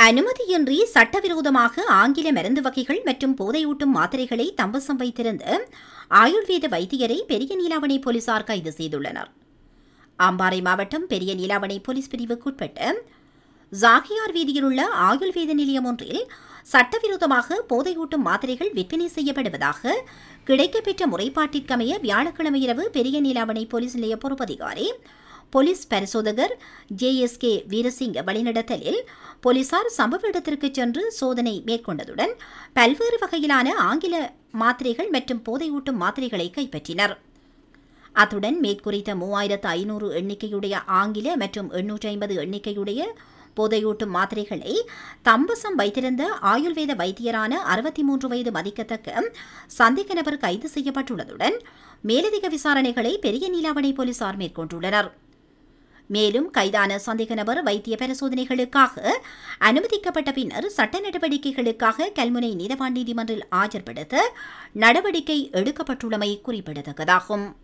அனுமதியின்றி சட்டவிரோதமாக ஆங்கில மருந்து வகைகள் மற்றும் போதையூட்டும் மாத்திரைகளை தம்பசம் வைத்திருந்த ஆயுர்வேத வைத்தியரை பெரிய நீலாவணை போலீசார் கைது செய்துள்ளனர் அம்பாறை மாவட்டம் பெரிய நீலாவணை போலீஸ் பிரிவுக்குட்பட்ட ஜாகியார் வீதியில் உள்ள ஆயுர்வேத நிலையம் ஒன்றில் சட்டவிரோதமாக போதையூட்டும் மாத்திரைகள் விற்பனை செய்யப்படுவதாக கிடைக்கப்பெற்ற முறைப்பாட்டிற்கமைய வியாழக்கிழமை இரவு பெரிய நீலாவணை போலீஸ் நிலைய பொறுப்பதிகாரி போலீஸ் பரிசோதகர் ஜே எஸ் கே வீரசிங்க வழிநடத்தலில் போலீசார் சம்பவ இடத்திற்கு சென்று சோதனை மேற்கொண்டதுடன் பல்வேறு வகையிலான ஆங்கில மாத்திரைகள் மற்றும் போதையூட்டும் மாத்திரைகளை கைப்பற்றினர் அத்துடன் மேற்குறித்த மூவாயிரத்து ஐநூறு எண்ணிக்கையுடைய ஆங்கில மற்றும் எண்ணூற்றி ஐம்பது எண்ணிக்கையுடைய போதையூட்டும் மாத்திரைகளை தம்பசம் வைத்திருந்த ஆயுர்வேத வைத்தியரான அறுபத்தி மூன்று வயது மதிக்கத்தக்க சந்தேக நபர் கைது செய்யப்பட்டுள்ளதுடன் மேலதிக விசாரணைகளை பெரிய நீலாவணை போலீசார் மேற்கொண்டுள்ளனர் மேலும் கைதான சந்தேக நபர் வைத்திய பரிசோதனைகளுக்காக அனுமதிக்கப்பட்ட பின்னர் சட்ட நடவடிக்கைகளுக்காக கல்முனை நீதவான் நீதிமன்றில் ஆஜர்படுத்த நடவடிக்கை எடுக்கப்பட்டுள்ளமை குறிப்பிடத்தக்கதாகும்